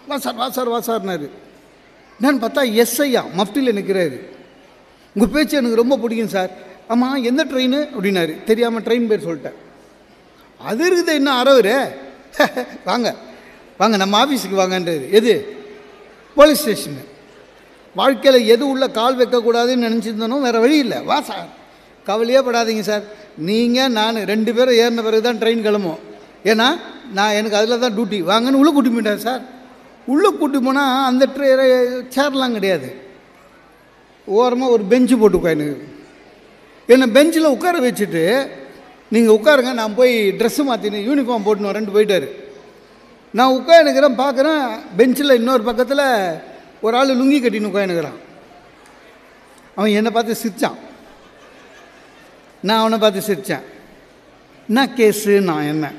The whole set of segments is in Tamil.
வா சார் வா சார் வா சார்னாரு நான் பார்த்தா எஸ்ஐயா மஃப்டியில் நிற்கிறாரு உங்கள் பேச்சு எனக்கு ரொம்ப பிடிக்கும் சார் ஆமாம் எந்த ட்ரெயின் அப்படின்னாரு தெரியாமல் ட்ரெயின் பேர் சொல்லிட்டேன் அது இருக்குது இன்னும் அறவுரு வாங்க வாங்க நம்ம ஆஃபீஸுக்கு வாங்கன்றது எது போலீஸ் ஸ்டேஷனு வாழ்க்கையில் எது உள்ள கால் வைக்கக்கூடாதுன்னு நினச்சிருந்தனோ வேறு வழி இல்லை வா சார் கவலையே படாதீங்க சார் நீங்கள் நான் ரெண்டு பேரும் ஏறின பிறகு தான் ட்ரெயின் கிளம்பும் ஏன்னா நான் எனக்கு அதில் தான் டியூட்டி வாங்கன்னு உள்ளே கூட்டி போயிட்டேன் சார் உள்ளே கூட்டி போனால் அந்த ட்ரே சேர்லாம் கிடையாது ஓரமாக ஒரு பெஞ்சு போட்டு உட்காந்து என்னை பெஞ்சில் உட்கார வச்சுட்டு நீங்கள் உட்காருங்க நான் போய் ட்ரெஸ்ஸு மாற்றினு யூனிஃபார்ம் போட்டுன்னு வரேன்ட்டு போயிட்டாரு நான் உட்காந்துக்கிறேன் பார்க்குறேன் பெஞ்சில் இன்னொரு பக்கத்தில் ஒரு ஆள் லுங்கி கட்டின்னு உட்காந்துக்கிறான் அவன் என்னை பார்த்து சிரிச்சான் நான் அவனை பார்த்து சிரித்தேன் என்ன கேஸு நான் என்ன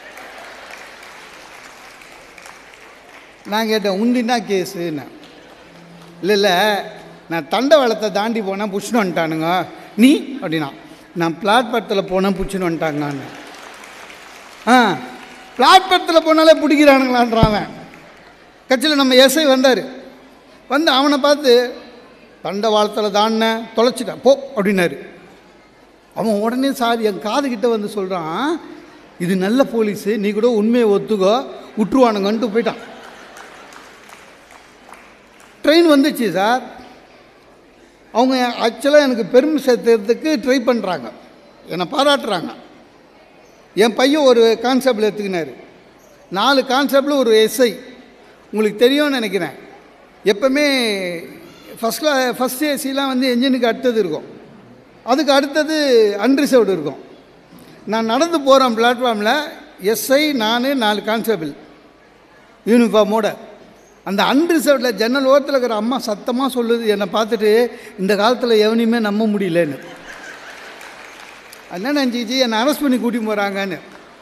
நான் கேட்டேன் உந்தின்னா கேஸுன்னு இல்லை இல்லை நான் தண்டவாளத்தை தாண்டி போனேன் புஷ்ணு வந்துட்டானுங்க நீ அப்படின்னா நான் பிளாட்பாரத்தில் போனேன் புடிச்சுன்னு வந்துட்டாங்கன்னு ஆ பிளாட்பாரத்தில் போனாலே பிடிக்கிறானுங்களான்றான் அவன் கட்சியில் நம்ம எஸ்ஐ வந்தார் வந்து அவனை பார்த்து தண்டவாளத்தில் தாண்டினேன் தொலைச்சிட்டேன் போ அப்படின்னாரு அவன் உடனே சார் என் காதுகிட்ட வந்து சொல்கிறான் இது நல்ல போலீஸு நீ கூட உண்மையை ஒத்துக்கோ விட்டுருவானுங்கன்ட்டு போயிட்டான் ட்ரெயின் வந்துச்சு சார் அவங்க ஆக்சுவலாக எனக்கு பெருமை சேர்த்துறதுக்கு ட்ரை பண்ணுறாங்க என்னை பாராட்டுறாங்க என் பையன் ஒரு கான்செப்டில் எடுத்துக்கினாரு நாலு கான்செப்டில் ஒரு எஸ்ஐ உங்களுக்கு தெரியும்னு நினைக்கிறேன் எப்பவுமே ஃபஸ்ட் கிளா ஃபஸ்ட் ஏசிலாம் வந்து என்ஜினுக்கு அடுத்தது இருக்கும் அதுக்கு அடுத்தது அன்ரிசர்வ்டு இருக்கும் நான் நடந்து போகிறேன் பிளாட்ஃபார்மில் எஸ்ஐ நான் நாலு கான்ஸ்டபிள் யூனிஃபார்மோட அந்த அன்ரிசர்வ்டில் ஜன்னல் ஓரத்தில் இருக்கிற அம்மா சத்தமாக சொல்லுது என்னை பார்த்துட்டு இந்த காலத்தில் எவனையுமே நம்ப முடியலன்னு என்ன நினச்சிச்சு என்னை அரெஸ்ட் பண்ணி கூட்டி போகிறாங்கன்னு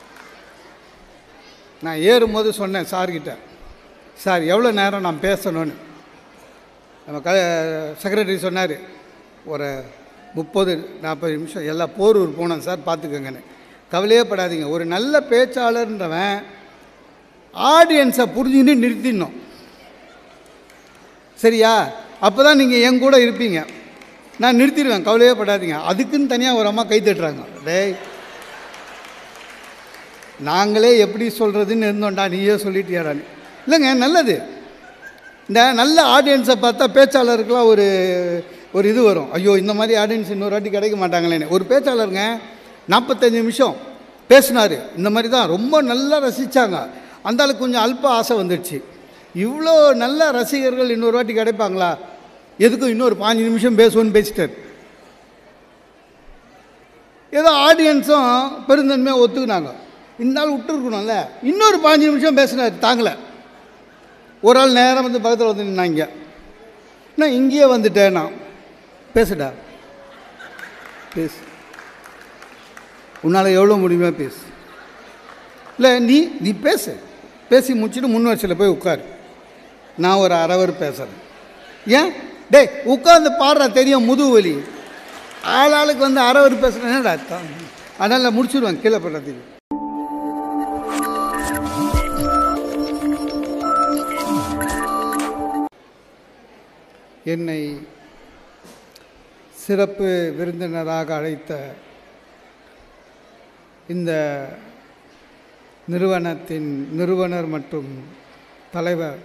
நான் ஏறும்போது சொன்னேன் சார்கிட்ட சார் எவ்வளோ நேரம் நான் பேசணும்னு நம்ம க செக்ரட்டரி சொன்னார் ஒரு முப்பது நாற்பது நிமிஷம் எல்லாம் போரூர் போனோம் சார் பார்த்துக்கோங்கன்னு கவலையே படாதீங்க ஒரு நல்ல பேச்சாளர்ன்றவன் ஆடியன்ஸை புரிஞ்சுக்கிட்டு நிறுத்திடணும் சரியா அப்போ தான் நீங்கள் என் கூட இருப்பீங்க நான் நிறுத்திடுவேன் கவலையே படாதீங்க அதுக்குன்னு தனியாக ஒரு அம்மா கை தட்டுறாங்க டேய் நாங்களே எப்படி சொல்கிறதுன்னு இருந்தோம்டா நீயே சொல்லிட்டியாடான்னு இல்லைங்க நல்லது இந்த நல்ல ஆடியன்ஸை பார்த்தா பேச்சாளருக்கெல்லாம் ஒரு ஒரு இது வரும் ஐயோ இந்த மாதிரி ஆடியன்ஸ் இன்னொரு வாட்டி கிடைக்க மாட்டாங்களேன்னு ஒரு பேச்சாளருங்க நாற்பத்தஞ்சு நிமிஷம் பேசினார் இந்த மாதிரி தான் ரொம்ப நல்லா ரசித்தாங்க அந்த ஆளுக்கு கொஞ்சம் அல்ப ஆசை வந்துடுச்சு இவ்வளோ நல்ல ரசிகர்கள் இன்னொரு வாட்டி கிடைப்பாங்களா எதுக்கும் இன்னொரு பாஞ்சு நிமிஷம் பேசுவோன்னு பேசிட்டார் ஏதோ ஆடியன்ஸும் பெருந்தன்மையாக ஒத்துக்குனாங்க இந்த ஆள் விட்டுருக்கணும்ல இன்னொரு பாஞ்சு நிமிஷம் பேசினார் தாங்கலை ஒரு ஆள் நேரம் வந்து பக்கத்தில் வந்து நின்னாங்க நான் இங்கேயே வந்துட்டேன் நான் பேசுடா பேசு உன்னால் எவ்வளோ முடியுமோ பேசு இல்லை நீ நீ பேசு பேசி முடிச்சுட்டு முன் வரிசையில் போய் உட்காரு நான் ஒரு அரவர் பேசுகிறேன் ஏன் டேய் உட்காந்து பாடுறா தெரியும் முதுகு வலி ஆள் ஆளுக்கு வந்து அரவர் பேசுகிறேன் என்னடா அர்த்தம் அதனால் முடிச்சுடுவேன் கீழே போடுறதுக்கு என்னை சிறப்பு விருந்தினராக அழைத்த இந்த நிறுவனத்தின் நிறுவனர் மற்றும் தலைவர்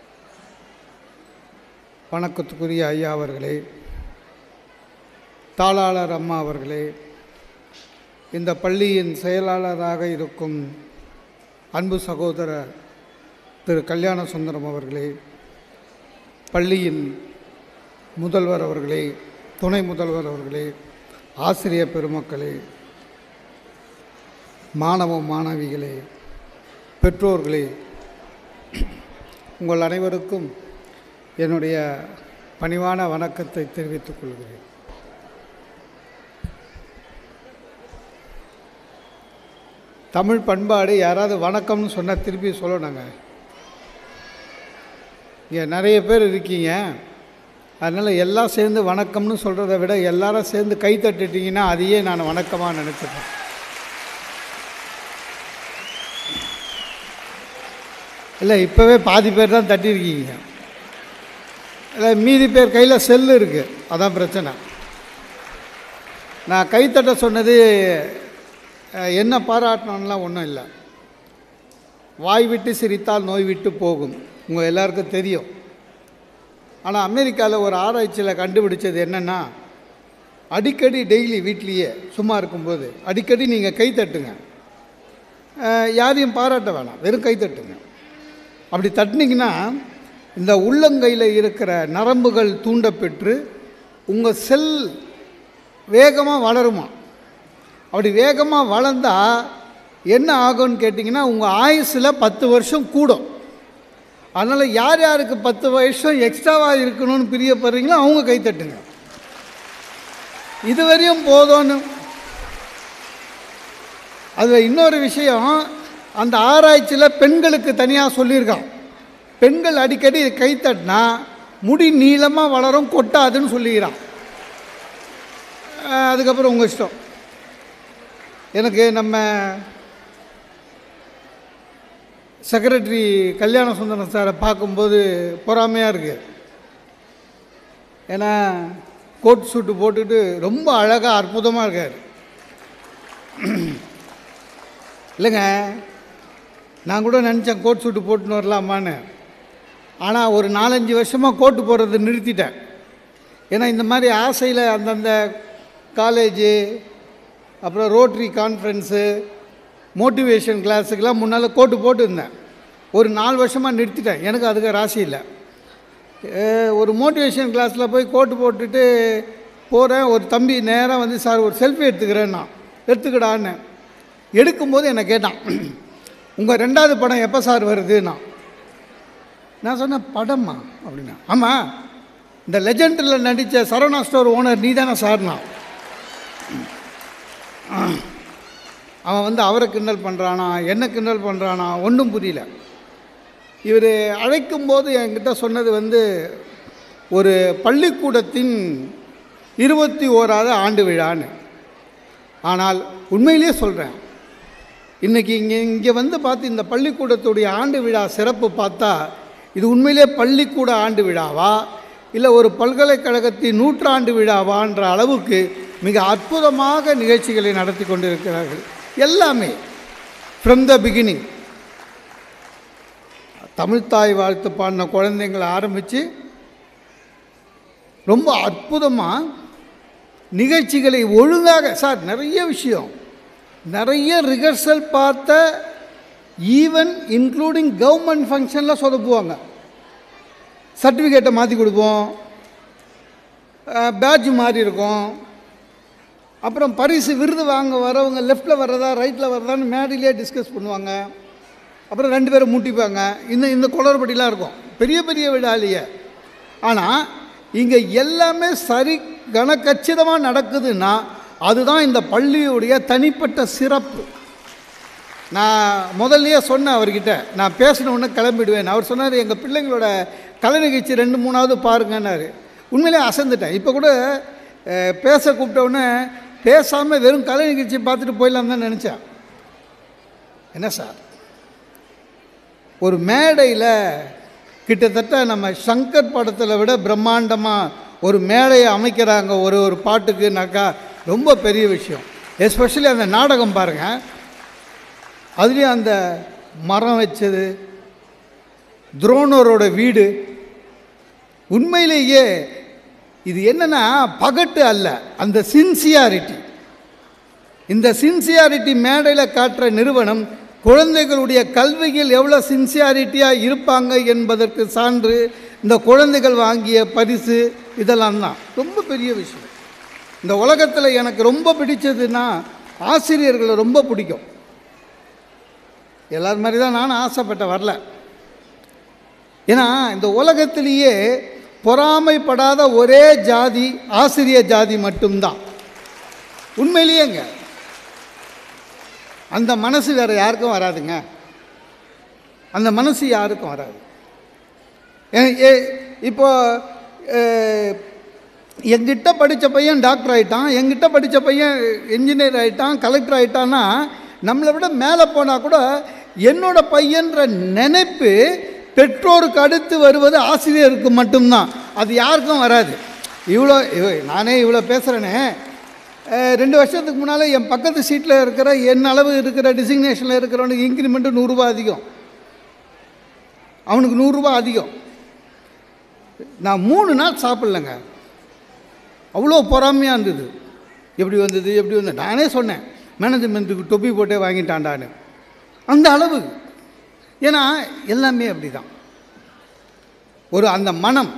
வணக்கத்துக்குரிய ஐயா அவர்களே தாளாளர் அம்மா அவர்களே இந்த பள்ளியின் செயலாளராக இருக்கும் அன்பு சகோதரர் திரு கல்யாண சுந்தரம் அவர்களே பள்ளியின் முதல்வர் அவர்களே துணை முதல்வர் அவர்களே ஆசிரியர் பெருமக்களே மாணவ மாணவிகளே பெற்றோர்களே உங்கள் அனைவருக்கும் என்னுடைய பணிவான வணக்கத்தை தெரிவித்துக் கொள்கிறேன் தமிழ் பண்பாடு யாராவது வணக்கம்னு சொன்னால் திருப்பி சொல்லணுங்க இங்கே நிறைய பேர் இருக்கீங்க அதனால் எல்லாம் சேர்ந்து வணக்கம்னு சொல்கிறத விட எல்லாரும் சேர்ந்து கை தட்டிட்டீங்கன்னா அதையே நான் வணக்கமாக நினச்சிப்பேன் இல்லை இப்போவே பாதி பேர் தான் தட்டியிருக்கீங்க இல்லை மீதி பேர் கையில் செல்லு இருக்குது அதான் பிரச்சனை நான் கைத்தட்ட சொன்னது அஹ், என்ன பாராட்டணும்லாம் ஒன்றும் இல்லை வாய் விட்டு சிரித்தால் நோய் விட்டு போகும் உங்கள் எல்லாருக்கும் தெரியும் ஆனால் அமெரிக்காவில் ஒரு ஆராய்ச்சியில் கண்டுபிடிச்சது என்னென்னா அடிக்கடி டெய்லி வீட்லேயே சும்மா இருக்கும்போது அடிக்கடி நீங்கள் கை தட்டுங்க அஹ், யாரையும் பாராட்ட வேணாம் வெறும் கை தட்டுங்க அப்படி தட்டினீங்கன்னா இந்த உள்ளங்கையில் இருக்கிற நரம்புகள் தூண்டப்பெற்று உங்கள் செல் வேகமாக வளருமா அப்படி வேகமாக வளர்ந்தா என்ன ஆகும்னு கேட்டிங்கன்னா உங்கள் ஆயுசில் பத்து வருஷம் கூடும் அதனால் யார் யாருக்கு பத்து வருஷம் எக்ஸ்ட்ராவாக இருக்கணும்னு பிரியப்படுறீங்களோ அவங்க கை தட்டுங்க இதுவரையும் போதும்னு அதில் இன்னொரு விஷயம் அந்த ஆராய்ச்சியில் பெண்களுக்கு தனியாக சொல்லியிருக்கான் பெண்கள் அடிக்கடி கை தட்டினா முடி நீளமாக வளரும் கொட்டாதுன்னு சொல்லிக்கிறான் அஹ் அதுக்கப்புறம் உங்கள் இஷ்டம் எனக்கு நம்ம செக்ரட்டரி கல்யாண சுந்தரம் சாரை பார்க்கும்போது பொறாமையாக இருக்குது ஏன்னா கோட் சூட்டு போட்டுட்டு ரொம்ப அழகாக அற்புதமாக இருக்கார் இல்லைங்க நான் கூட நினச்சேன் கோட் சூட்டு போட்டுன்னு வரலாமான்னு ஆனால் ஒரு நாலஞ்சு வருஷமாக கோட்டு போடுறதை நிறுத்திட்டேன் ஏன்னா இந்த மாதிரி ஆசையில் அந்தந்த காலேஜு அப்புறம் ரோட்ரி கான்ஃபரன்ஸு மோட்டிவேஷன் கிளாஸுக்கெல்லாம் முன்னால் கோட்டு போட்டுருந்தேன் ஒரு நாலு வருஷமாக நிறுத்திட்டேன் எனக்கு அதுக்கு ராசி இல்லை அஹ் ஒரு மோட்டிவேஷன் கிளாஸில் போய் கோட்டு போட்டுட்டு போகிறேன் ஒரு தம்பி நேராக வந்து சார் ஒரு செல்ஃபி எடுத்துக்கிறேன் நான் எடுத்துக்கடான்னு எடுக்கும்போது என்னை கேட்டான் உங்கள் ரெண்டாவது படம் எப்போ சார் வருதுன்னா நான் சொன்னேன் படமா அப்படின்னா ஆமாம் இந்த லெஜெண்டில் நடித்த சரவணா ஸ்டோர் ஓனர் நீ தானே சார்னா அவன் வந்து அவரை கிண்டல் பண்ணுறானா என்ன கிண்டல் பண்ணுறானா ஒன்றும் புரியல இவர் அழைக்கும்போது என்கிட்ட சொன்னது வந்து ஒரு பள்ளிக்கூடத்தின் இருபத்தி ஓராவது ஆண்டு விழான்னு ஆனால் உண்மையிலேயே சொல்கிறேன் இன்றைக்கி இங்கே இங்கே வந்து பார்த்து இந்த பள்ளிக்கூடத்துடைய ஆண்டு விழா சிறப்பு பார்த்தா இது உண்மையிலே பள்ளிக்கூட ஆண்டு விழாவா இல்லை ஒரு பல்கலைக்கழகத்தின் நூற்றாண்டு விழாவான்ற அளவுக்கு மிக அற்புதமாக நிகழ்ச்சிகளை நடத்தி கொண்டிருக்கிறார்கள் எல்லாமே ஃப்ரம் த பிகினிங் தமிழ்த்தாய் வாழ்த்து பாடின குழந்தைங்களை ஆரம்பித்து ரொம்ப அற்புதமாக நிகழ்ச்சிகளை ஒழுங்காக சார் நிறைய விஷயம் நிறைய ரிஹர்சல் பார்த்த ஈவன் இன்க்ளூடிங் கவர்மெண்ட் ஃபங்க்ஷனில் சொதப்புவாங்க சர்டிஃபிகேட்டை மாற்றி கொடுப்போம் பேட்ஜ் மாறி இருக்கும் அப்புறம் பரிசு விருது வாங்க வரவங்க லெஃப்டில் வர்றதா ரைட்டில் வர்றதான்னு மேடையிலே டிஸ்கஸ் பண்ணுவாங்க அப்புறம் ரெண்டு பேரும் முட்டிப்பாங்க இந்த இந்த குளறுபடிலாம் இருக்கும் பெரிய பெரிய விழாலேயே ஆனால் இங்கே எல்லாமே சரி கனக்கச்சிதமாக நடக்குதுன்னா அதுதான் இந்த பள்ளியுடைய தனிப்பட்ட சிறப்பு நான் முதல்லயே சொன்னேன் அவர்கிட்ட நான் பேசின உடனே கிளம்பிடுவேன் அவர் சொன்னார் எங்கள் பிள்ளைங்களோட கலை நிகழ்ச்சி ரெண்டு மூணாவது பாருங்கன்னாரு உண்மையிலே அசந்துட்டேன் இப்போ கூட அஹ், பேச கூப்பிட்ட உடனே பேசாமல் வெறும் கலை நிகழ்ச்சி பார்த்துட்டு போயிடலாம் தான் நினச்சேன் என்ன சார் ஒரு மேடையில் கிட்டத்தட்ட நம்ம சங்கர் படத்தில் விட பிரம்மாண்டமாக ஒரு மேடையை அமைக்கிறாங்க ஒரு ஒரு பாட்டுக்குனாக்கா ரொம்ப பெரிய விஷயம் எஸ்பெஷலி அந்த நாடகம் பாருங்கள் அதுலேயும் அந்த மரம் வச்சது துரோணரோட வீடு உண்மையிலேயே இது என்னன்னா பகட்டு அல்ல அந்த சின்சியாரிட்டி இந்த சின்சியாரிட்டி மேடையில் காட்டுற நிறுவனம் குழந்தைகளுடைய கல்வியில் எவ்வளோ சின்சியாரிட்டியாக இருப்பாங்க என்பதற்கு சான்று இந்த குழந்தைகள் வாங்கிய பரிசு இதெல்லாம் தான் ரொம்ப பெரிய விஷயம் இந்த உலகத்தில் எனக்கு ரொம்ப பிடிச்சதுன்னா ஆசிரியர்களை ரொம்ப பிடிக்கும் எல்லார் மாதிரி தான் நானும் ஆசைப்பட்ட வரல ஏன்னா இந்த உலகத்திலேயே பொறாமைப்படாத ஒரே ஜாதி ஆசிரிய ஜாதி மட்டும்தான் உண்மையிலேயேங்க அந்த மனசு வேறு யாருக்கும் வராதுங்க அந்த மனசு யாருக்கும் வராது ஏ- ஏ- இப்போ அஹ், எங்கிட்ட படித்த பையன் டாக்டர் ஆகிட்டான் எங்கிட்ட படித்த பையன் இன்ஜினியர் ஆகிட்டான் கலெக்டர் ஆகிட்டான்னா நம்மளை விட மேலே போனால் கூட என்னோட பையன்ற நினைப்பு பெற்றோருக்கு அடுத்து வருவது ஆசிரியருக்கு மட்டும்தான் அது யாருக்கும் வராது இவ்வளோ இவ- நானே இவ்வளோ பேசுகிறேனே ரெண்டு வருஷத்துக்கு முன்னால் என் பக்கத்து சீட்டில் இருக்கிற என் அளவு இருக்கிற டிசிக்னேஷனில் இருக்கிறவனுக்கு இன்க்ரிமெண்ட்டு நூறுரூவா அதிகம் அவனுக்கு நூறுரூவா அதிகம் நான் மூணு நாள் சாப்பிட்லங்க அவ்வளோ பொறாமையாக இருந்தது எப்படி வந்தது எப்படி வந்தது நானே சொன்னேன் மேனேஜ்மெண்ட்டுக்கு தொப்பி போட்டே வாங்கிட்டான்டான்னு அந்த அளவு ஏன்னா எல்லாமே அப்படி தான் ஒரு அந்த மனம்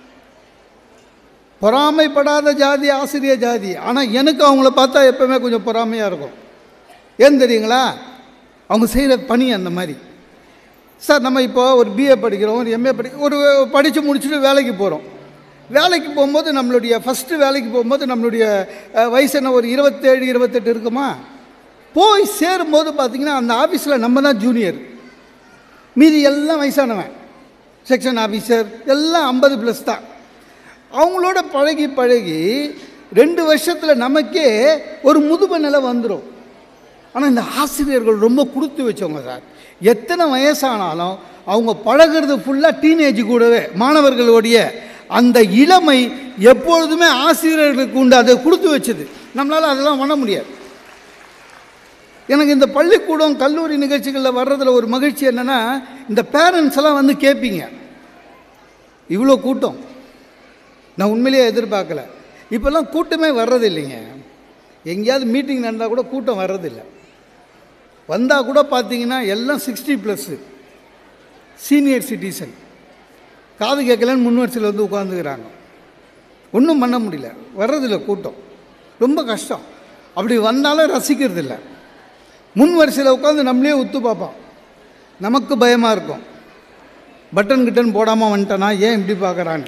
பொறாமைப்படாத ஜாதி ஆசிரியர் ஜாதி ஆனால் எனக்கு அவங்கள பார்த்தா எப்பவுமே கொஞ்சம் பொறாமையாக இருக்கும் ஏன் தெரியுங்களா அவங்க செய்கிற பணி அந்த மாதிரி சார் நம்ம இப்போ ஒரு பிஏ படிக்கிறோம் ஒரு எம்ஏ படி ஒரு படித்து முடிச்சுட்டு வேலைக்கு போகிறோம் வேலைக்கு போகும்போது நம்மளுடைய ஃபஸ்ட்டு வேலைக்கு போகும்போது நம்மளுடைய அஹ், வயசு என்ன ஒரு இருபத்தேழு இருபத்தெட்டு இருக்குமா போய் சேரும்போது பார்த்திங்கன்னா அந்த ஆஃபீஸில் நம்ம தான் ஜூனியர் மீதி எல்லாம் வயசானவன் செக்ஷன் ஆஃபீஸர் எல்லாம் ஐம்பது ப்ளஸ் தான் அவங்களோட பழகி பழகி ரெண்டு வருஷத்தில் நமக்கே ஒரு முதுமை நிலை வந்துடும் ஆனால் இந்த ஆசிரியர்கள் ரொம்ப கொடுத்து வச்சவங்க சார் எத்தனை வயசானாலும் அவங்க பழகிறது ஃபுல்லாக டீனேஜ் கூடவே மாணவர்களுடைய அந்த இளமை எப்பொழுதுமே ஆசிரியர்களுக்கு உண்டு அதை கொடுத்து வச்சது நம்மளால் அதெல்லாம் பண்ண முடியாது எனக்கு இந்த பள்ளிக்கூடம் கல்லூரி நிகழ்ச்சிகளில் வர்றதில் ஒரு மகிழ்ச்சி என்னென்னா இந்த பேரண்ட்ஸ் எல்லாம் வந்து கேட்பீங்க இவ்வளோ கூட்டம் நான் உண்மையிலேயே எதிர்பார்க்கல இப்போல்லாம் கூட்டமே வர்றது இல்லைங்க எங்கேயாவது மீட்டிங் நடந்தால் கூட கூட்டம் வர்றதில்லை வந்தால் கூட பார்த்தீங்கன்னா எல்லாம் சிக்ஸ்டி ப்ளஸ்ஸு சீனியர் சிட்டிசன் காது கேட்கலன்னு முன் வரிசையில் வந்து உட்காந்துக்கிறாங்க ஒன்றும் பண்ண முடியல வர்றதில்ல கூட்டம் ரொம்ப கஷ்டம் அப்படி வந்தாலும் ரசிக்கிறது இல்லை முன் வரிசையில் உட்காந்து நம்மளே உத்து பார்ப்போம் நமக்கு பயமாக இருக்கும் பட்டன் கிட்டன் போடாமல் வந்துட்டேனா ஏன் இப்படி பார்க்குறான்னு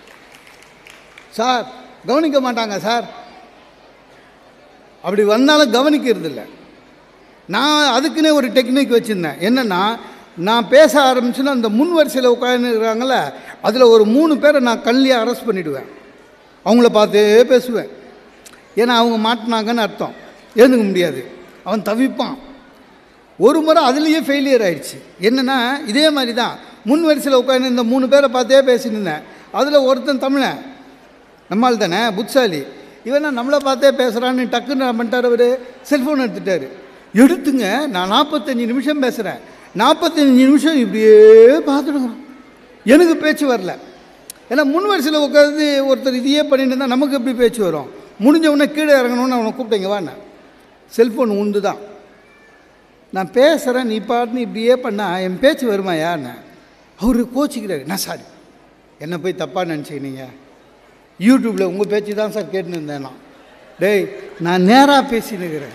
சார் கவனிக்க மாட்டாங்க சார் அப்படி வந்தாலும் கவனிக்கிறது இல்லை நான் அதுக்குன்னே ஒரு டெக்னிக் வச்சுருந்தேன் என்னென்னா நான் பேச ஆரம்பிச்சுன்னா அந்த முன் வரிசையில் உட்காந்துருக்காங்கள அதில் ஒரு மூணு பேரை நான் கல்லியை அரெஸ்ட் பண்ணிவிடுவேன் அவங்கள பார்த்தே பேசுவேன் ஏன்னா அவங்க மாட்டினாங்கன்னு அர்த்தம் எழுந்துக்க முடியாது அவன் தவிப்பான் ஒரு முறை அதுலேயே ஃபெயிலியர் ஆயிடுச்சு என்னென்னா இதே மாதிரி தான் முன் வரிசையில் உட்காந்து இந்த மூணு பேரை பார்த்தே பேசிட்டு இருந்தேன் அதில் ஒருத்தன் தமிழன் நம்மால் தானே புட்சாலி இவன் நான் நம்மளை பார்த்தே பேசுகிறான்னு டக்குன்னு என்ன பண்ணிட்டார் அவர் செல்ஃபோன் எடுத்துட்டாரு எடுத்துங்க நான் நாற்பத்தஞ்சு நிமிஷம் பேசுகிறேன் நாற்பத்தஞ்சு நிமிஷம் இப்படியே பார்த்துடுங்க எனக்கு பேச்சு வரல ஏன்னா முன் வரிசையில் உட்காந்து ஒருத்தர் இதையே பண்ணிட்டு இருந்தால் நமக்கு எப்படி பேச்சு வரும் முடிஞ்ச உடனே கீழே இறங்கணும்னு அவனை கூப்பிட்டேங்க வாண்ணே செல்ஃபோன் உண்டு தான் நான் பேசுகிறேன் நீ பாட்டுன்னு இப்படியே பண்ணா என் பேச்சு வருமாயான்னு அவர் கோச்சிக்கிறாரு நான் சாரி என்ன போய் தப்பாக நினச்சிக்கினீங்க யூடியூப்பில் உங்கள் பேச்சு தான் சார் கேட்டுன்னு இருந்தேன் நான் டேய் நான் நேராக பேசினுக்கிறேன்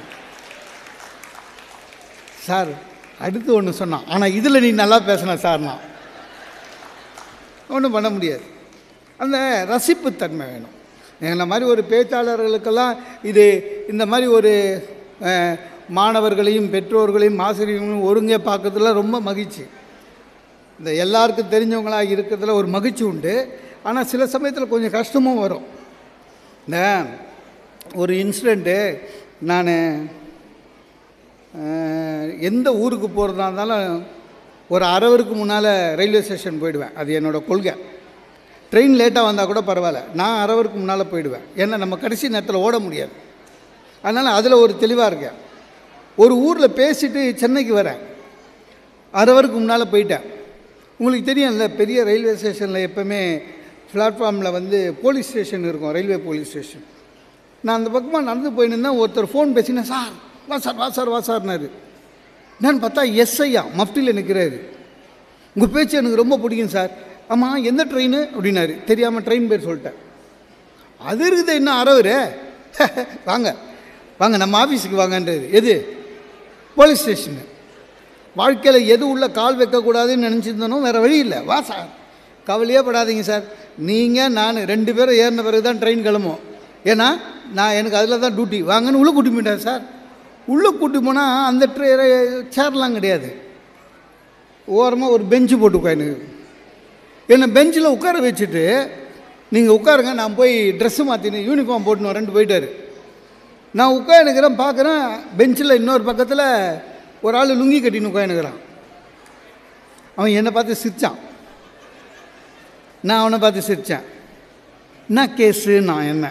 சார் அடுத்து ஒன்று சொன்னான் ஆனால் இதில் நீ நல்லா பேசின சார் நான் ஒன்றும் பண்ண முடியாது அந்த ரசிப்புத்தன்மை வேணும் எங்களை மாதிரி ஒரு பேச்சாளர்களுக்கெல்லாம் இது இந்த மாதிரி ஒரு அஹ், மாணவர்களையும் பெற்றோர்களையும் ஆசிரியர்களையும் ஒருங்கே பார்க்கறதுல ரொம்ப மகிழ்ச்சி இந்த எல்லாருக்கும் தெரிஞ்சவங்களாக இருக்கிறதுல ஒரு மகிழ்ச்சி உண்டு ஆனால் சில சமயத்தில் கொஞ்சம் கஷ்டமும் வரும் இந்த ஒரு இன்சிடெண்ட்டு நான் எந்த ஊருக்கு போகிறதா இருந்தாலும் ஒரு அரை ஹவருக்கு முன்னால் ரயில்வே ஸ்டேஷன் போயிடுவேன் அது என்னோடய கொள்கை ட்ரெயின் லேட்டாக வந்தால் கூட பரவாயில்ல நான் அரை ஹவருக்கு முன்னால் போயிடுவேன் ஏன்னா நம்ம கடைசி நேரத்தில் ஓட முடியாது அதனால் அதில் ஒரு தெளிவாக இருக்கேன் ஒரு ஊரில் பேசிட்டு சென்னைக்கு வரேன் அரை ஹவருக்கு முன்னால் போயிட்டேன் உங்களுக்கு தெரியும்ல பெரிய ரயில்வே ஸ்டேஷனில் எப்போவுமே பிளாட்ஃபார்மில் வந்து போலீஸ் ஸ்டேஷன் இருக்கும் ரயில்வே போலீஸ் ஸ்டேஷன் நான் அந்த பக்கமாக நடந்து போயின்னு ஒருத்தர் ஃபோன் பேசினேன் சார் வா சார் வா சார் வா சார்னாரு என்னன்னு பார்த்தா எஸ்ஐயா மஃப்டியில் நிற்கிறாரு உங்கள் பேச்சு எனக்கு ரொம்ப பிடிக்கும் சார் ஆமாம் எந்த ட்ரெயின் அப்படின்னாரு தெரியாமல் ட்ரெயின் பேர் சொல்லிட்டேன் அது இருக்குது இன்னும் அறவுரு வாங்க வாங்க நம்ம ஆஃபீஸுக்கு வாங்கன்றது எது போலீஸ் ஸ்டேஷனு வாழ்க்கையில் எது உள்ள கால் வைக்கக்கூடாதுன்னு நினச்சிருந்தனோ வேறு வழி இல்லை வா சார் கவலையே படாதீங்க சார் நீங்கள் நான் ரெண்டு பேரும் ஏறின பிறகு தான் ட்ரெயின் கிளம்பும் ஏன்னா நான் எனக்கு அதில் தான் டியூட்டி வாங்கன்னு உள்ளே கூட்டி போயிட்டேன் சார் உள்ளே கூட்டி போனால் அந்த ட்ரே சேர்லாம் கிடையாது ஓரமாக ஒரு பெஞ்சு போட்டு உட்காந்து என்னை பெஞ்சில் உட்கார வச்சுட்டு நீங்கள் உட்காருங்க நான் போய் ட்ரெஸ்ஸு மாற்றினு யூனிஃபார்ம் போட்டுன்னு வரேன்ட்டு போயிட்டாரு நான் உட்காந்துக்கிறேன் பார்க்குறேன் பெஞ்சில் இன்னொரு பக்கத்தில் ஒரு ஆள் லுங்கி கட்டின்னு உட்காந்துக்கிறான் அவன் என்னை பார்த்து சிரிச்சான் நான் அவனை பார்த்து சிரித்தேன் என்ன கேஸு நான் என்ன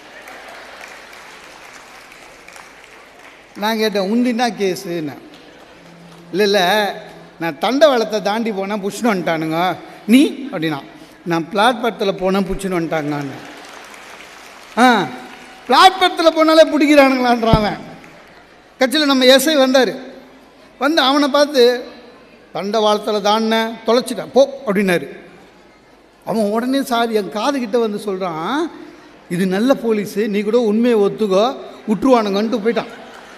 நான் கேட்டேன் உந்தின்னா கேஸுன்னு இல்லை இல்லை நான் தண்டவாளத்தை தாண்டி போனேன் புஷ்ணு வந்துட்டானுங்க நீ அப்படின்னா நான் பிளாட்பாரத்தில் போனேன் புடிச்சுன்னு வந்துட்டாங்கன்னு ஆ பிளாட்பாரத்தில் போனாலே பிடிக்கிறானுங்களான்றான் அவன் கட்சியில் நம்ம எஸ்ஐ வந்தார் வந்து அவனை பார்த்து தண்டவாளத்தில் தாண்டினேன் தொலைச்சிட்டேன் போ அப்படின்னாரு அவன் உடனே சார் என் காது கிட்ட வந்து சொல்கிறான் இது நல்ல போலீஸு நீ கூட உண்மையை ஒத்துக்கோ விட்டுருவானுங்கன்ட்டு போயிட்டான்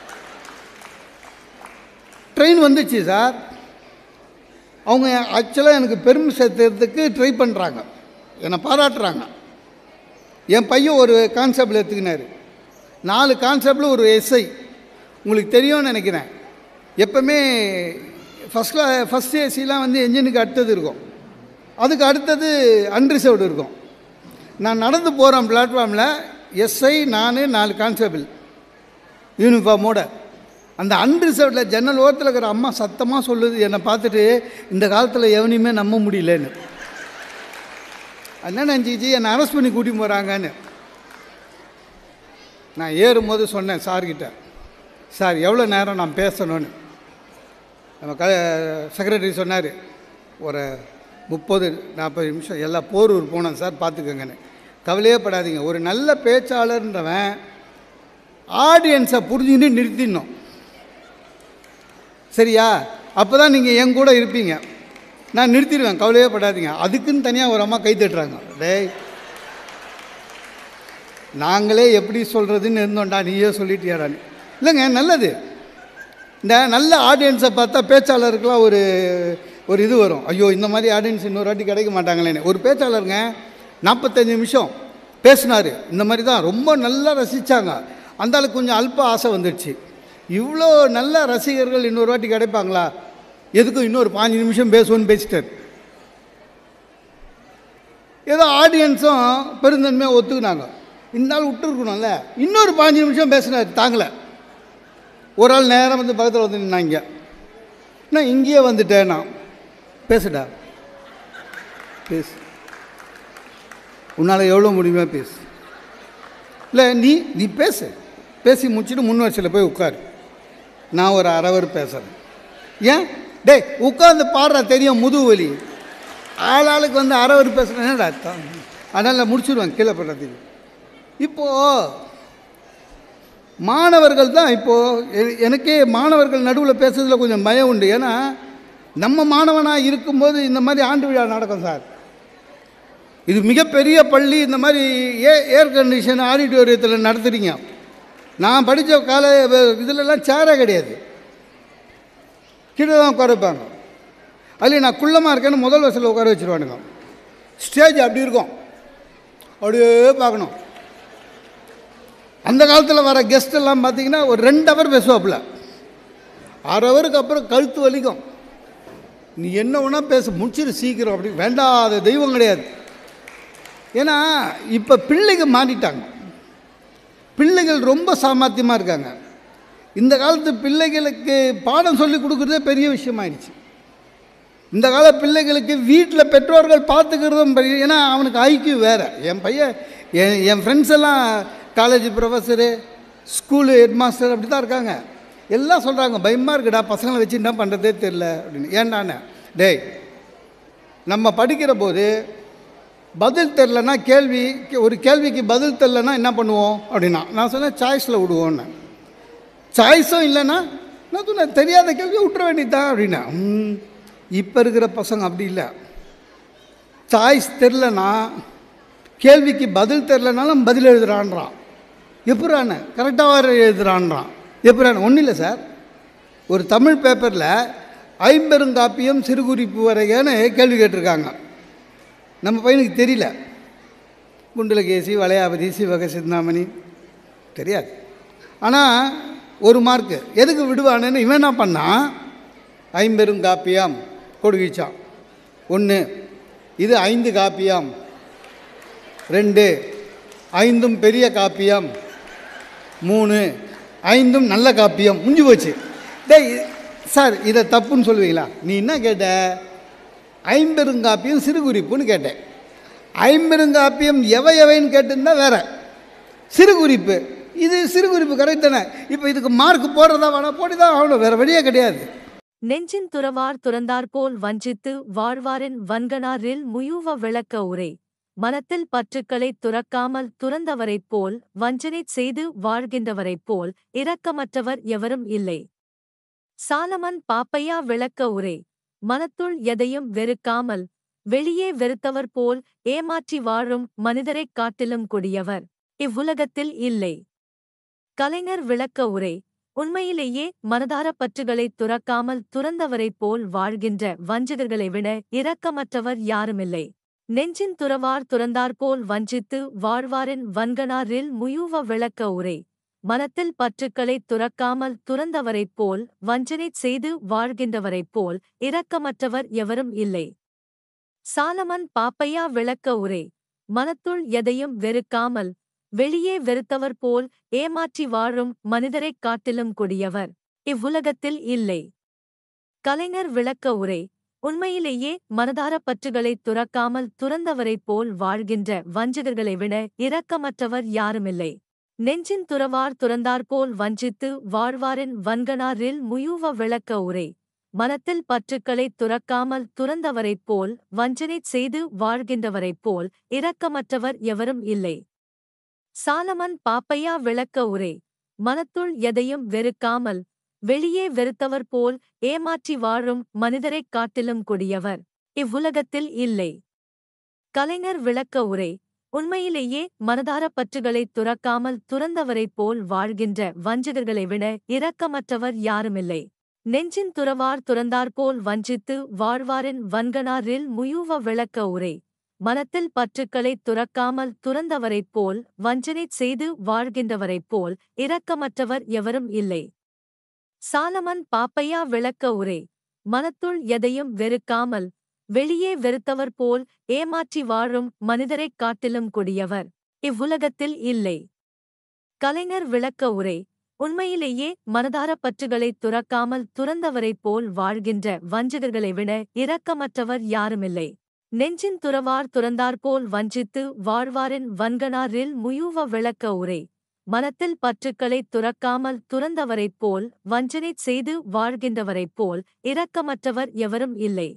ட்ரெயின் வந்துச்சு சார் அவங்க ஆக்சுவலாக எனக்கு பெருமை சேர்த்துறதுக்கு ட்ரை பண்ணுறாங்க என்னை பாராட்டுறாங்க என் பையன் ஒரு கான்செப்டில் எடுத்துக்கினார் நாலு கான்செப்டில் ஒரு எஸ்ஐ உங்களுக்கு தெரியும்னு நினைக்கிறேன் எப்பவுமே ஃபஸ்ட் கிளா ஃபஸ்ட் ஏசிலாம் வந்து என்ஜினுக்கு அடுத்தது இருக்கும் அதுக்கு அடுத்தது அன்ரிசர்வ்டு இருக்கும் நான் நடந்து போகிறேன் பிளாட்ஃபார்மில் எஸ்ஐ நான் நாலு கான்ஸ்டபிள் யூனிஃபார்மோட அந்த அன்ரிசர்வ்டில் ஜன்னல் ஓரத்தில் இருக்கிற அம்மா சத்தமாக சொல்லுது என்னை பார்த்துட்டு இந்த காலத்தில் எவனையுமே நம்ப முடியலன்னு என்ன நினச்சிச்சு என்னை அரெஸ்ட் பண்ணி கூட்டின்னு போகிறாங்கன்னு நான் ஏறும்போது சொன்னேன் சார்கிட்ட சார் எவ்வளோ நேரம் நான் பேசணும்னு நம்ம க செக்ரட்டரி சொன்னார் ஒரு முப்பது நாற்பது நிமிஷம் எல்லாம் போரூர் போனோம் சார் பார்த்துக்கோங்கன்னு கவலையே படாதீங்க ஒரு நல்ல பேச்சாளர்ன்றவன் ஆடியன்ஸை புரிஞ்சுன்னு நிறுத்திடணும் சரியா அப்போ தான் நீங்கள் என் கூட இருப்பீங்க நான் நிறுத்திடுவேன் கவலையே படாதீங்க அதுக்குன்னு தனியாக ஒரு அம்மா கை தட்டுறாங்க டேய் நாங்களே எப்படி சொல்கிறதுன்னு இருந்தோம்டா நீயே சொல்லிட்டியாடான்னு இல்லைங்க நல்லது இந்த நல்ல ஆடியன்ஸை பார்த்தா பேச்சாளருக்கெல்லாம் ஒரு ஒரு இது வரும் ஐயோ இந்த மாதிரி ஆடியன்ஸ் இன்னொரு வாட்டி கிடைக்க மாட்டாங்களேன்னு ஒரு பேச்சாளருங்க நாற்பத்தஞ்சு நிமிஷம் பேசினார் இந்த மாதிரி தான் ரொம்ப நல்லா ரசித்தாங்க அந்த ஆளுக்கு கொஞ்சம் அல்ப ஆசை வந்துடுச்சு இவ்வளோ நல்ல ரசிகர்கள் இன்னொரு வாட்டி கிடைப்பாங்களா எதுக்கும் இன்னொரு பாஞ்சு நிமிஷம் பேசுவோன்னு பேசிட்டார் ஏதோ ஆடியன்ஸும் பெருந்தன்மையாக ஒத்துக்கினாங்க இந்த ஆள் விட்டுருக்கணும்ல இன்னொரு பாஞ்சு நிமிஷம் பேசினார் தாங்கலை ஒரு ஆள் நேரம் வந்து பக்கத்தில் வந்து நின்னாங்க நான் இங்கேயே வந்துட்டேன் நான் பேசுடா பேசு உன்னால் எவ்வளோ முடியுமோ பேசு இல்லை நீ நீ பேசு பேசி முடிச்சுட்டு முன் வரிசையில் போய் உட்காரு நான் ஒரு அரவர் பேசுகிறேன் ஏன் டேய் உட்காந்து பாடுறா தெரியும் முதுகு வலி ஆள் ஆளுக்கு வந்து அரவர் பேசுகிறேன் என்னடா அர்த்தம் அதனால் முடிச்சிடுவேன் கீழே போடுறதுக்கு இப்போது மாணவர்கள் தான் இப்போது எனக்கே மாணவர்கள் நடுவில் பேசுறதுல கொஞ்சம் பயம் உண்டு ஏன்னா நம்ம மாணவனாக இருக்கும்போது இந்த மாதிரி ஆண்டு விழா நடக்கும் சார் இது மிகப்பெரிய பள்ளி இந்த மாதிரி ஏ ஏர் கண்டிஷன் ஆடிட்டோரியத்தில் நடத்துகிறீங்க நான் படித்த கால இதிலெல்லாம் சேரே கிடையாது கீழே தான் உட்கார வைப்பாங்க அதில் நான் குள்ளமாக இருக்கேன்னு முதல் வசதியில் உட்கார வச்சுருவானுங்க ஸ்டேஜ் அப்படி இருக்கும் அப்படியே பார்க்கணும் அந்த காலத்தில் வர கெஸ்ட் எல்லாம் பார்த்தீங்கன்னா ஒரு ரெண்டு ஹவர் பேசுவாப்புல அரை ஹவருக்கு அப்புறம் கழுத்து வலிக்கும் நீ என்ன வேணா பேச முடிச்சிரு சீக்கிரம் அப்படி வேண்டாத தெய்வம் கிடையாது ஏன்னா இப்போ பிள்ளைங்க மாறிட்டாங்க பிள்ளைகள் ரொம்ப சாமர்த்தியமாக இருக்காங்க இந்த காலத்து பிள்ளைகளுக்கு பாடம் சொல்லி கொடுக்குறதே பெரிய விஷயமாயிடுச்சு இந்த கால பிள்ளைகளுக்கு வீட்டில் பெற்றோர்கள் பார்த்துக்கிறதும் பெரிய ஏன்னா அவனுக்கு ஐக்கியூ வேறு என் பையன் என் என் ஃப்ரெண்ட்ஸ் எல்லாம் college professor school head master அப்படி தான் இருக்காங்க எல்லாம் சொல்கிறாங்க பயமாக இருக்குடா பசங்களை வச்சு என்ன பண்ணுறதே தெரில அப்படின்னு ஏன்டானே டேய் நம்ம படிக்கிற போது பதில் தெரிலனா கேள்வி ஒரு கேள்விக்கு பதில் தெரிலனா என்ன பண்ணுவோம் அப்படின்னா நான் சொன்னேன் சாய்ஸில் விடுவோன்னு சாய்ஸும் இல்லைன்னா நான் சொன்னேன் தெரியாத கேள்வியை விட்டுற வேண்டியதுதான் அப்படின்னா ம், இப்போ இருக்கிற பசங்க அப்படி இல்லை சாய்ஸ் தெரிலனா கேள்விக்கு பதில் தெரிலனாலும் பதில் எழுதுறான்றான் எப்படான கரெக்டாக வர எழுதுறான்றான் எப்படான ஒன்றும் இல்லை சார் ஒரு தமிழ் பேப்பரில் ஐம்பெருங்காப்பியம் சிறுகுறிப்பு வரையான கேள்வி கேட்டிருக்காங்க நம்ம பையனுக்கு தெரியல குண்டலகேசி வளையாபதி சிவக சிந்தாமணி தெரியாது ஆனால் ஒரு மார்க்கு எதுக்கு விடுவானுன்னு இவன் என்ன பண்ணான் ஐம்பெருங்காப்பியம் கொடுகிச்சான் ஒன்று இது ஐந்து காப்பியம் ரெண்டு ஐந்தும் பெரிய காப்பியம் மூணு ஐந்தும் நல்ல காப்பியம் முடிஞ்சு போச்சு டேய் சார் இதை தப்புன்னு சொல்லுவீங்களா நீ என்ன கேட்ட ஐம்பெருங்காப்பியம் சிறு குறிப்புன்னு கேட்டேன் ஐம்பெருங்காப்பியம் எவை எவைன்னு கேட்டிருந்தா வேற சிறு குறிப்பு இது சிறு குறிப்பு கரெக்ட் தானே இப்போ இதுக்கு மார்க் போடுறதா வேணாம் போட்டு தான் ஆகணும் வேற வழியே கிடையாது நெஞ்சின் துறவார் துறந்தாற்போல் வஞ்சித்து வாழ்வாரின் வன்கணாரில் முயூவ விளக்க உரை மனத்தில் பற்றுக்களைத் துறக்காமல் துறந்தவரைப் போல் வஞ்சனை செய்து வாழ்கின்றவரைப் போல் இரக்கமற்றவர் எவரும் இல்லை சாலமன் பாப்பையா விளக்க உரை மனத்துள் எதையும் வெறுக்காமல் வெளியே வெறுத்தவர் போல் ஏமாற்றி வாழும் மனிதரைக் காட்டிலும் கொடியவர் இவ்வுலகத்தில் இல்லை கலைஞர் விளக்க உரை உண்மையிலேயே மனதார பற்றுகளைத் துறக்காமல் துறந்தவரைப் போல் வாழ்கின்ற வஞ்சகர்களை விட இரக்கமற்றவர் யாருமில்லை நெஞ்சின் துறவார் துறந்தாற்போல் வஞ்சித்து வாழ்வாரின் வன்கணாரில் முயூவ விளக்க உரை மனத்தில் பற்றுக்களைத் துறக்காமல் துறந்தவரைப் போல் வஞ்சனை செய்து வாழ்கின்றவரைப் போல் இரக்கமற்றவர் எவரும் இல்லை சாலமன் பாப்பையா விளக்க உரை மனத்துள் எதையும் வெறுக்காமல் வெளியே வெறுத்தவர் போல் ஏமாற்றி வாழும் மனிதரைக் காட்டிலும் கொடியவர் இவ்வுலகத்தில் இல்லை கலைஞர் விளக்க உரை உண்மையிலேயே மனதார பற்றுகளைத் துறக்காமல் துறந்தவரைப் போல் வாழ்கின்ற வஞ்சகர்களை விட இரக்கமற்றவர் யாருமில்லை நெஞ்சின் துறவார் துறந்தாற்போல் வஞ்சித்து வாழ்வாரின் வன்கணாரில் முயூவ விளக்க உரை மனத்தில் பற்றுக்களைத் துறக்காமல் துறந்தவரைப் போல் வஞ்சனை செய்து வாழ்கின்றவரைப் போல் இரக்கமற்றவர் எவரும் இல்லை சாலமன் பாப்பையா விளக்க உரை மனத்துள் எதையும் வெறுக்காமல் வெளியே வெறுத்தவர் போல் ஏமாற்றி வாழும் மனிதரைக் காட்டிலும் கொடியவர் இவ்வுலகத்தில் இல்லை கலைஞர் விளக்க உரை உண்மையிலேயே மனதார பற்றுகளைத் துறக்காமல் துறந்தவரைப் போல் வாழ்கின்ற வஞ்சகர்களை விட இரக்கமற்றவர் யாருமில்லை நெஞ்சின் துறவார் துறந்தாற்போல் வஞ்சித்து வாழ்வாரின் வன்கணாரில் முயூவ விளக்க உரை மனத்தில் பற்றுக்களைத் துறக்காமல் துறந்தவரைப் போல் வஞ்சனை செய்து வாழ்கின்றவரைப் போல் இரக்கமற்றவர் எவரும் இல்லை சாலமன் பாப்பையா விளக்க உரை மனத்துள் எதையும் வெறுக்காமல் வெளியே வெறுத்தவர் போல் ஏமாற்றி வாழும் மனிதரைக் காட்டிலும் கொடியவர் இவ்வுலகத்தில் இல்லை கலைஞர் விளக்க உரை உண்மையிலேயே மனதார பற்றுகளைத் துறக்காமல் துறந்தவரைப் போல் வாழ்கின்ற வஞ்சகர்களை விட இரக்கமற்றவர் யாருமில்லை நெஞ்சின் துறவார் துறந்தாற்போல் வஞ்சித்து வாழ்வாரின் வன்கணாரில் முயூவ விளக்க உரை மனத்தில் பற்றுக்களைத் துறக்காமல் துறந்தவரைப் போல் வஞ்சனை செய்து வாழ்கின்றவரைப் போல் இரக்கமற்றவர் எவரும் இல்லை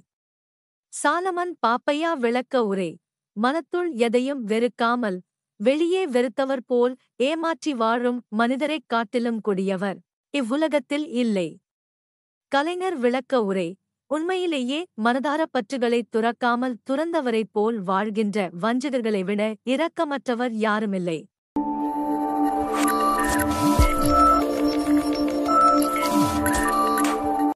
சாலமன் பாப்பையா விளக்க உரை மனத்துள் எதையும் வெறுக்காமல் வெளியே வெறுத்தவர் போல் ஏமாற்றி வாழும் மனிதரைக் காட்டிலும் கொடியவர் இவ்வுலகத்தில் இல்லை கலைஞர் விளக்க உரை உண்மையிலேயே மனதார பற்றுகளைத் துறக்காமல் துறந்தவரைப் போல் வாழ்கின்ற வஞ்சகர்களை விட இரக்கமற்றவர் யாருமில்லை